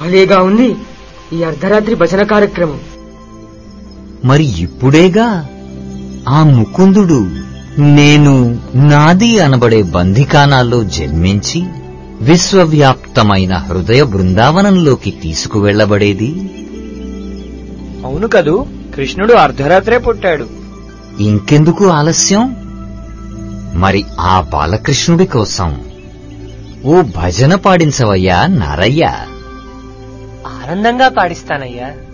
భలేగా ఉంది ఈ అర్ధరాత్రి భజన కార్యక్రమం మరి ఇప్పుడేగా ఆ ముకుందుడు నేను నాది అనబడే బంధికానాల్లో జన్మించి విశ్వవ్యాప్తమైన హృదయ బృందావనంలోకి తీసుకువెళ్లబడేది అవును కదూ కృష్ణుడు అర్ధరాత్రే పుట్టాడు ఇంకెందుకు ఆలస్యం మరి ఆ బాలకృష్ణుడి కోసం ఓ భజన పాడించవయ్యా నారయ్య ఆనందంగా పాడిస్తానయ్యా